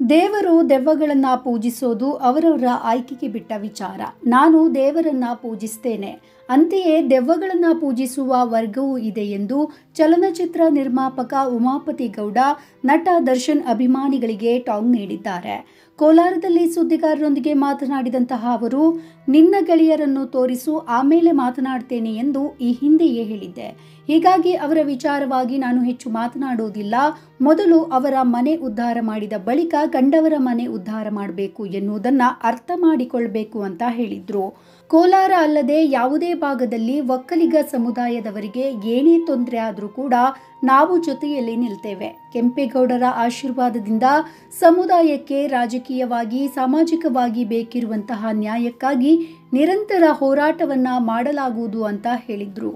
ದೇವರು ದೆವ್ವಗಳನ್ನು ಪೂಜಿಸೋದು ಅವರವರ ಆಯ್ಕೆಗೆ ಬಿಟ್ಟ ವಿಚಾರ ನಾನು ದೇವರನ್ನ ಪೂಜಿಸ್ತೇನೆ ಅಂತೆಯೇ ದೆವ್ವಗಳನ್ನು ಪೂಜಿಸುವ ವರ್ಗವೂ ಇದೆ ಎಂದು ಚಲನಚಿತ್ರ ನಿರ್ಮಾಪಕ ಉಮಾಪತಿ ಗೌಡ ನಟ ದರ್ಶನ್ ಅಭಿಮಾನಿಗಳಿಗೆ ಟಾಂಗ್ ನೀಡಿದ್ದಾರೆ ಕೋಲಾರದಲ್ಲಿ ಸುದ್ದಿಗಾರರೊಂದಿಗೆ ಮಾತನಾಡಿದಂತಹ ಅವರು ನಿನ್ನ ಗೆಳೆಯರನ್ನು ತೋರಿಸು ಆಮೇಲೆ ಮಾತನಾಡ್ತೇನೆ ಎಂದು ಈ ಹಿಂದೆಯೇ ಹೇಳಿದ್ದೆ ಹೀಗಾಗಿ ಅವರ ವಿಚಾರವಾಗಿ ನಾನು ಹೆಚ್ಚು ಮಾತನಾಡುವುದಿಲ್ಲ ಮೊದಲು ಅವರ ಮನೆ ಉದ್ಧಾರ ಮಾಡಿದ ಬಳಿಕ ಗಂಡವರ ಮನೆ ಉದ್ಧಾರ ಮಾಡಬೇಕು ಎನ್ನುವುದನ್ನ ಅರ್ಥ ಮಾಡಿಕೊಳ್ಬೇಕು ಅಂತ ಹೇಳಿದ್ರು ಕೋಲಾರ ಅಲ್ಲದೆ ಯಾವುದೇ ಭಾಗದಲ್ಲಿ ಒಕ್ಕಲಿಗ ಸಮುದಾಯದವರಿಗೆ ಏನೇ ತೊಂದರೆ ಆದರೂ ಕೂಡ ನಾವು ಜೊತೆಯಲ್ಲಿ ನಿಲ್ತೇವೆ ಕೆಂಪೇಗೌಡರ ಆಶೀರ್ವಾದದಿಂದ ಸಮುದಾಯಕ್ಕೆ ರಾಜಕೀಯವಾಗಿ ಸಾಮಾಜಿಕವಾಗಿ ಬೇಕಿರುವಂತಹ ನ್ಯಾಯಕ್ಕಾಗಿ ನಿರಂತರ ಹೋರಾಟವನ್ನ ಮಾಡಲಾಗುವುದು ಅಂತ ಹೇಳಿದ್ರು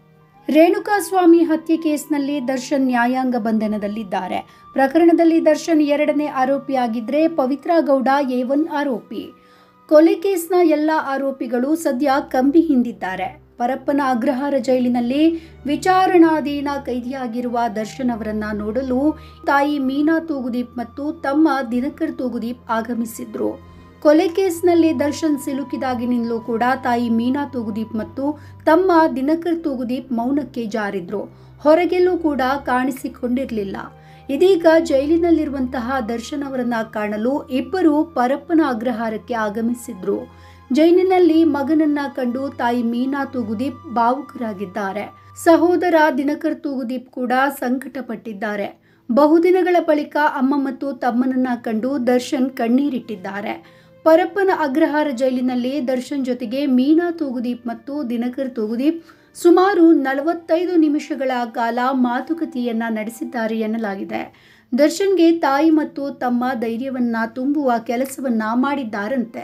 ರೇಣುಕಾಸ್ವಾಮಿ ಹತ್ಯೆ ಕೇಸ್ನಲ್ಲಿ ದರ್ಶನ್ ನ್ಯಾಯಾಂಗ ಬಂಧನದಲ್ಲಿದ್ದಾರೆ ಪ್ರಕರಣದಲ್ಲಿ ದರ್ಶನ್ ಎರಡನೇ ಆರೋಪಿಯಾಗಿದ್ರೆ ಪವಿತ್ರ ಗೌಡ ಎ ಒನ್ ಆರೋಪಿ ಕೊಲೆ ಕೇಸ್ನ ಎಲ್ಲ ಆರೋಪಿಗಳು ಸದ್ಯ ಕಂಬಿ ಹಿಂದಿದ್ದಾರೆ ಪರಪ್ಪನ ಅಗ್ರಹಾರ ಜೈಲಿನಲ್ಲಿ ವಿಚಾರಣಾಧೀನ ಕೈದಿಯಾಗಿರುವ ದರ್ಶನ್ ಅವರನ್ನ ನೋಡಲು ತಾಯಿ ಮೀನಾ ತೂಗುದೀಪ್ ಮತ್ತು ತಮ್ಮ ದಿನಕರ್ ತೂಗುದೀಪ್ ಆಗಮಿಸಿದ್ರು ಕೊಲೆ ಕೇಸ್ನಲ್ಲಿ ದರ್ಶನ್ ಸಿಲುಕಿದಾಗಿನಿಂದಲೂ ಕೂಡ ತಾಯಿ ಮೀನಾ ತೂಗುದೀಪ್ ಮತ್ತು ತಮ್ಮ ದಿನಕರ್ ತೂಗುದೀಪ್ ಮೌನಕ್ಕೆ ಜಾರಿದ್ರು ಹೊರಗೆಲ್ಲೂ ಕೂಡ ಕಾಣಿಸಿಕೊಂಡಿರಲಿಲ್ಲ ಇದೀಗ ಜೈಲಿನಲ್ಲಿರುವಂತಹ ದರ್ಶನ್ ಅವರನ್ನ ಕಾಣಲು ಇಬ್ಬರು ಪರಪ್ಪನ ಅಗ್ರಹಾರಕ್ಕೆ ಆಗಮಿಸಿದ್ರು ಜೈಲಿನಲ್ಲಿ ಮಗನನ್ನ ಕಂಡು ತಾಯಿ ಮೀನಾ ತೂಗುದೀಪ್ ಭಾವುಕರಾಗಿದ್ದಾರೆ ಸಹೋದರ ದಿನಕರ್ ತೂಗುದೀಪ್ ಕೂಡ ಸಂಕಟಪಟ್ಟಿದ್ದಾರೆ ಬಹುದಿನಗಳ ಬಳಿಕ ಅಮ್ಮ ಮತ್ತು ತಮ್ಮನನ್ನ ಕಂಡು ದರ್ಶನ್ ಕಣ್ಣೀರಿಟ್ಟಿದ್ದಾರೆ ಪರಪ್ಪನ ಅಗ್ರಹಾರ ಜೈಲಿನಲ್ಲಿ ದರ್ಶನ್ ಜೊತೆಗೆ ಮೀನಾ ತೂಗುದೀಪ್ ಮತ್ತು ದಿನಕರ್ ತೂಗುದೀಪ್ ಸುಮಾರು ನಲವತ್ತೈದು ನಿಮಿಷಗಳ ಕಾಲ ಮಾತುಕತೆಯನ್ನ ನಡೆಸಿದ್ದಾರೆ ಎನ್ನಲಾಗಿದೆ ದರ್ಶನ್ಗೆ ತಾಯಿ ಮತ್ತು ತಮ್ಮ ಧೈರ್ಯವನ್ನ ತುಂಬುವ ಕೆಲಸವನ್ನ ಮಾಡಿದ್ದಾರಂತೆ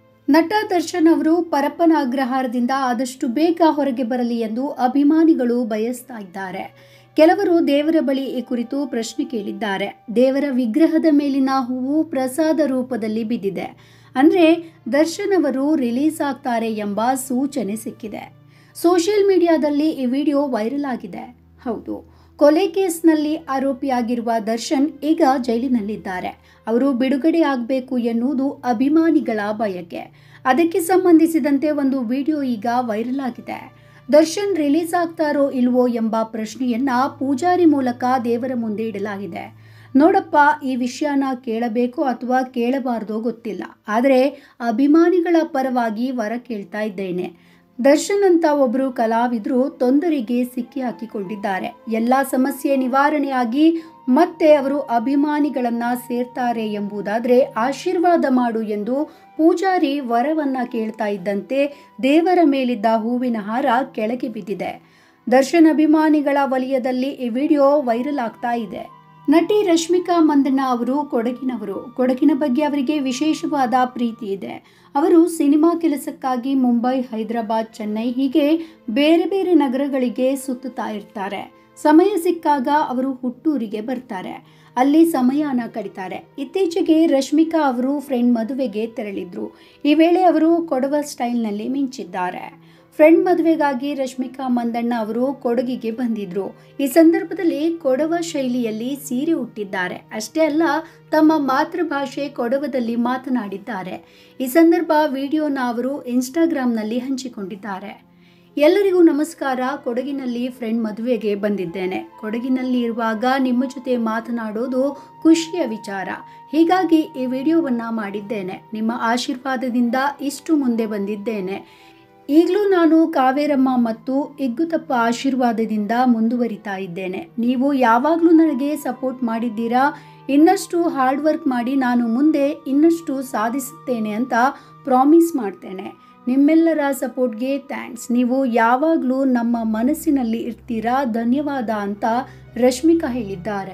ನಟ ದರ್ಶನ್ ಅವರು ಪರಪ್ಪನ ಅಗ್ರಹಾರದಿಂದ ಆದಷ್ಟು ಬೇಗ ಹೊರಗೆ ಬರಲಿ ಎಂದು ಅಭಿಮಾನಿಗಳು ಬಯಸ್ತಾ ಇದ್ದಾರೆ ಕೆಲವರು ದೇವರ ಬಳಿ ಈ ಕುರಿತು ಪ್ರಶ್ನೆ ಕೇಳಿದ್ದಾರೆ ದೇವರ ವಿಗ್ರಹದ ಮೇಲಿನ ಹೂವು ಪ್ರಸಾದ ರೂಪದಲ್ಲಿ ಬಿದ್ದಿದೆ ಅಂದ್ರೆ ದರ್ಶನ್ ಅವರು ರಿಲೀಸ್ ಆಗ್ತಾರೆ ಎಂಬ ಸೂಚನೆ ಸಿಕ್ಕಿದೆ ಸೋಷಿಯಲ್ ಮೀಡಿಯಾದಲ್ಲಿ ಈ ವಿಡಿಯೋ ವೈರಲ್ ಆಗಿದೆ ಹೌದು ಕೊಲೆ ಕೇಸ್ನಲ್ಲಿ ಆರೋಪಿಯಾಗಿರುವ ದರ್ಶನ್ ಈಗ ಜೈಲಿನಲ್ಲಿದ್ದಾರೆ ಅವರು ಬಿಡುಗಡೆ ಆಗಬೇಕು ಎನ್ನುವುದು ಅಭಿಮಾನಿಗಳ ಬಯಕೆ ಅದಕ್ಕೆ ಸಂಬಂಧಿಸಿದಂತೆ ಒಂದು ವಿಡಿಯೋ ಈಗ ವೈರಲ್ ಆಗಿದೆ ದರ್ಶನ್ ರಿಲೀಸ್ ಆಗ್ತಾರೋ ಇಲ್ವೋ ಎಂಬ ಪ್ರಶ್ನೆಯನ್ನ ಪೂಜಾರಿ ಮೂಲಕ ದೇವರ ಮುಂದೆ ಇಡಲಾಗಿದೆ ನೋಡಪ್ಪ ಈ ವಿಷಯನ ಕೇಳಬೇಕೋ ಅಥವಾ ಕೇಳಬಾರ್ದೋ ಗೊತ್ತಿಲ್ಲ ಆದರೆ ಅಭಿಮಾನಿಗಳ ಪರವಾಗಿ ವರ ಕೇಳ್ತಾ ಇದ್ದೇನೆ ದರ್ಶನ್ ಅಂತ ಒಬ್ಬರು ಕಲಾವಿದರು ತೊಂದರೆಗೆ ಸಿಕ್ಕಿ ಹಾಕಿಕೊಂಡಿದ್ದಾರೆ ಎಲ್ಲ ಸಮಸ್ಯೆ ನಿವಾರಣೆಯಾಗಿ ಮತ್ತೆ ಅವರು ಅಭಿಮಾನಿಗಳನ್ನ ಸೇರ್ತಾರೆ ಎಂಬುದಾದ್ರೆ ಆಶೀರ್ವಾದ ಮಾಡು ಎಂದು ಪೂಜಾರಿ ವರವನ್ನ ಕೇಳ್ತಾ ಇದ್ದಂತೆ ದೇವರ ಮೇಲಿದ್ದ ಹೂವಿನ ಹಾರ ಕೆಳಗೆ ಬಿದ್ದಿದೆ ದರ್ಶನ್ ಅಭಿಮಾನಿಗಳ ವಲಯದಲ್ಲಿ ಈ ವಿಡಿಯೋ ವೈರಲ್ ಆಗ್ತಾ ಇದೆ ನಟಿ ರಶ್ಮಿಕಾ ಮಂದಣ್ಣ ಅವರು ಕೊಡಗಿನವರು ಕೊಡಗಿನ ಬಗ್ಗೆ ಅವರಿಗೆ ವಿಶೇಷವಾದ ಪ್ರೀತಿ ಇದೆ ಅವರು ಸಿನಿಮಾ ಕೆಲಸಕ್ಕಾಗಿ ಮುಂಬೈ ಹೈದರಾಬಾದ್ ಚೆನ್ನೈ ಹೀಗೆ ಬೇರೆ ಬೇರೆ ನಗರಗಳಿಗೆ ಸುತ್ತುತ್ತಾ ಇರ್ತಾರೆ ಸಮಯ ಸಿಕ್ಕಾಗ ಅವರು ಹುಟ್ಟೂರಿಗೆ ಬರ್ತಾರೆ ಅಲ್ಲಿ ಸಮಯನ ಕಡಿತಾರೆ ಇತ್ತೀಚೆಗೆ ರಶ್ಮಿಕಾ ಅವರು ಫ್ರೆಂಡ್ ಮದುವೆಗೆ ತೆರಳಿದ್ರು ಈ ವೇಳೆ ಅವರು ಕೊಡವ ಸ್ಟೈಲ್ನಲ್ಲಿ ಮಿಂಚಿದ್ದಾರೆ ಫ್ರೆಂಡ್ ಮದುವೆಗಾಗಿ ರಶ್ಮಿಕಾ ಮಂದಣ್ಣ ಅವರು ಕೊಡಗಿಗೆ ಬಂದಿದ್ರು ಈ ಸಂದರ್ಭದಲ್ಲಿ ಕೊಡವ ಶೈಲಿಯಲ್ಲಿ ಸೀರೆ ಉಟ್ಟಿದ್ದಾರೆ ಅಷ್ಟೇ ಅಲ್ಲ ತಮ್ಮ ಮಾತೃಭಾಷೆ ಕೊಡವದಲ್ಲಿ ಮಾತನಾಡಿದ್ದಾರೆ ಈ ಸಂದರ್ಭ ವಿಡಿಯೋನ ಅವರು ಇನ್ಸ್ಟಾಗ್ರಾಂನಲ್ಲಿ ಹಂಚಿಕೊಂಡಿದ್ದಾರೆ ಎಲ್ಲರಿಗೂ ನಮಸ್ಕಾರ ಕೊಡಗಿನಲ್ಲಿ ಫ್ರೆಂಡ್ ಮದುವೆಗೆ ಬಂದಿದ್ದೇನೆ ಕೊಡಗಿನಲ್ಲಿ ಇರುವಾಗ ನಿಮ್ಮ ಜೊತೆ ಮಾತನಾಡೋದು ಖುಷಿಯ ವಿಚಾರ ಹೀಗಾಗಿ ಈ ವಿಡಿಯೋವನ್ನ ಮಾಡಿದ್ದೇನೆ ನಿಮ್ಮ ಆಶೀರ್ವಾದದಿಂದ ಇಷ್ಟು ಮುಂದೆ ಬಂದಿದ್ದೇನೆ ಈಗಲೂ ನಾನು ಕಾವೇರಮ್ಮ ಮತ್ತು ಇಗ್ಗುತಪ್ಪ ಆಶೀರ್ವಾದದಿಂದ ಮುಂದುವರಿತಾ ಇದ್ದೇನೆ ನೀವು ಯಾವಾಗಲೂ ನನಗೆ ಸಪೋರ್ಟ್ ಮಾಡಿದ್ದೀರಾ ಇನ್ನಷ್ಟು ಹಾರ್ಡ್ ವರ್ಕ್ ಮಾಡಿ ನಾನು ಮುಂದೆ ಇನ್ನಷ್ಟು ಸಾಧಿಸುತ್ತೇನೆ ಅಂತ ಪ್ರಾಮಿಸ್ ಮಾಡ್ತೇನೆ ನಿಮ್ಮೆಲ್ಲರ ಸಪೋರ್ಟ್ಗೆ ಥ್ಯಾಂಕ್ಸ್ ನೀವು ಯಾವಾಗಲೂ ನಮ್ಮ ಮನಸ್ಸಿನಲ್ಲಿ ಇರ್ತೀರಾ ಧನ್ಯವಾದ ಅಂತ ರಶ್ಮಿಕಾ ಹೇಳಿದ್ದಾರೆ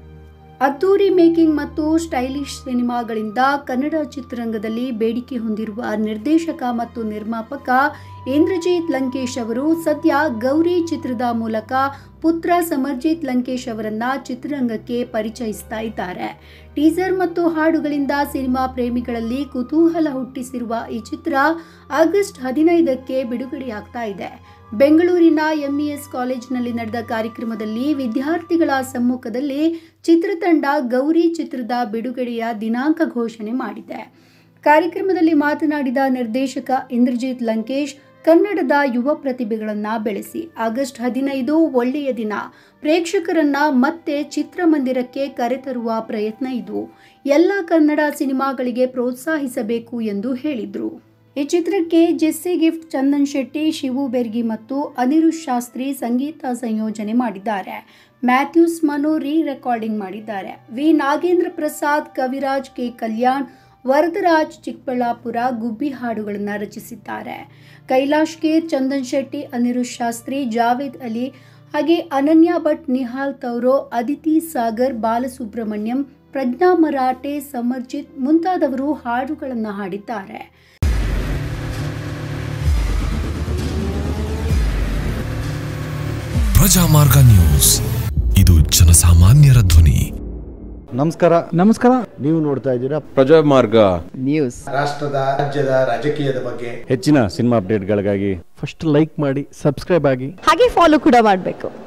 ಅದ್ದೂರಿ ಮೇಕಿಂಗ್ ಮತ್ತು ಸ್ಟೈಲಿಶ್ ಸಿನಿಮಾಗಳಿಂದ ಕನ್ನಡ ಚಿತ್ರರಂಗದಲ್ಲಿ ಬೇಡಿಕೆ ಹೊಂದಿರುವ ನಿರ್ದೇಶಕ ಮತ್ತು ನಿರ್ಮಾಪಕ ಇಂದ್ರಜಿತ್ ಲಂಕೇಶ್ ಅವರು ಸದ್ಯ ಗೌರಿ ಚಿತ್ರದ ಮೂಲಕ ಪುತ್ರ ಸಮರ್ಜಿತ್ ಲಂಕೇಶ್ ಅವರನ್ನ ಚಿತ್ರರಂಗಕ್ಕೆ ಪರಿಚಯಿಸ್ತಾ ಇದ್ದಾರೆ ಟೀಸರ್ ಮತ್ತು ಹಾಡುಗಳಿಂದ ಸಿನಿಮಾ ಪ್ರೇಮಿಗಳಲ್ಲಿ ಕುತೂಹಲ ಹುಟ್ಟಿಸಿರುವ ಈ ಚಿತ್ರ ಆಗಸ್ಟ್ ಹದಿನೈದಕ್ಕೆ ಬಿಡುಗಡೆಯಾಗ್ತಾ ಇದೆ ಬೆಂಗಳೂರಿನ ಎಂಇಎಸ್ ಕಾಲೇಜಿನಲ್ಲಿ ನಡೆದ ಕಾರ್ಯಕ್ರಮದಲ್ಲಿ ವಿದ್ಯಾರ್ಥಿಗಳ ಸಮ್ಮುಖದಲ್ಲಿ ಚಿತ್ರತಂಡ ಗೌರಿ ಚಿತ್ರದ ಬಿಡುಗಡೆಯ ದಿನಾಂಕ ಘೋಷಣೆ ಮಾಡಿದೆ ಕಾರ್ಯಕ್ರಮದಲ್ಲಿ ಮಾತನಾಡಿದ ನಿರ್ದೇಶಕ ಇಂದ್ರಜಿತ್ ಲಂಕೇಶ್ ಕನ್ನಡದ ಯುವ ಪ್ರತಿಭೆಗಳನ್ನು ಬೆಳೆಸಿ ಆಗಸ್ಟ್ ಹದಿನೈದು ಒಳ್ಳೆಯ ದಿನ ಪ್ರೇಕ್ಷಕರನ್ನ ಮತ್ತೆ ಚಿತ್ರಮಂದಿರಕ್ಕೆ ಕರೆತರುವ ಪ್ರಯತ್ನ ಇದು ಎಲ್ಲ ಕನ್ನಡ ಸಿನಿಮಾಗಳಿಗೆ ಪ್ರೋತ್ಸಾಹಿಸಬೇಕು ಎಂದು ಹೇಳಿದರು ಈ ಚಿತ್ರಕ್ಕೆ ಜೆಸ್ಸಿ ಗಿಫ್ಟ್ ಚಂದನ್ ಶೆಟ್ಟಿ ಶಿವು ಬೆರ್ಗಿ ಮತ್ತು ಅನಿರುಷ್ ಶಾಸ್ತ್ರಿ ಸಂಗೀತ ಸಂಯೋಜನೆ ಮಾಡಿದ್ದಾರೆ ಮ್ಯಾಥ್ಯೂಸ್ ಮನು ರೀ ರೆಕಾರ್ಡಿಂಗ್ ಮಾಡಿದ್ದಾರೆ ವಿ ನಾಗೇಂದ್ರ ಪ್ರಸಾದ್ ಕವಿರಾಜ್ ಕೆ ಕಲ್ಯಾಣ್ ವರದರಾಜ್ ಚಿಕ್ಕಬಳ್ಳಾಪುರ ಗುಬ್ಬಿ ಹಾಡುಗಳನ್ನು ರಚಿಸಿದ್ದಾರೆ ಕೈಲಾಶ್ ಕೇರ್ ಚಂದನ್ ಶೆಟ್ಟಿ ಅನಿರುಷ್ ಶಾಸ್ತ್ರಿ ಜಾವೇದ್ ಅಲಿ ಹಾಗೆ ಅನನ್ಯ ಭಟ್ ನಿಹಾಲ್ ತೌರೋ ಅದಿತಿ ಸಾಗರ್ ಬಾಲಸುಬ್ರಹ್ಮಣ್ಯಂ ಪ್ರಜ್ಞಾ ಮರಾಠೆ ಸಮರ್ಜಿತ್ ಮುಂತಾದವರು ಹಾಡುಗಳನ್ನು ಹಾಡಿದ್ದಾರೆ ಪ್ರಜಾಮಾರ್ಗ ನ್ಯೂಸ್ ಇದು ಜನಸಾಮಾನ್ಯರ ಧ್ವನಿ ನಮಸ್ಕಾರ ನಮಸ್ಕಾರ ನೀವು ನೋಡ್ತಾ ಇದ್ದೀರಾ ಪ್ರಜಾಮಾರ್ಗ ನ್ಯೂಸ್ ರಾಷ್ಟ್ರದ ರಾಜ್ಯದ ರಾಜಕೀಯದ ಬಗ್ಗೆ ಹೆಚ್ಚಿನ ಸಿನಿಮಾ ಅಪ್ಡೇಟ್ಗಳಿಗಾಗಿ ಫಸ್ಟ್ ಲೈಕ್ ಮಾಡಿ ಸಬ್ಸ್ಕ್ರೈಬ್ ಆಗಿ ಹಾಗೆ ಫಾಲೋ ಕೂಡ ಮಾಡಬೇಕು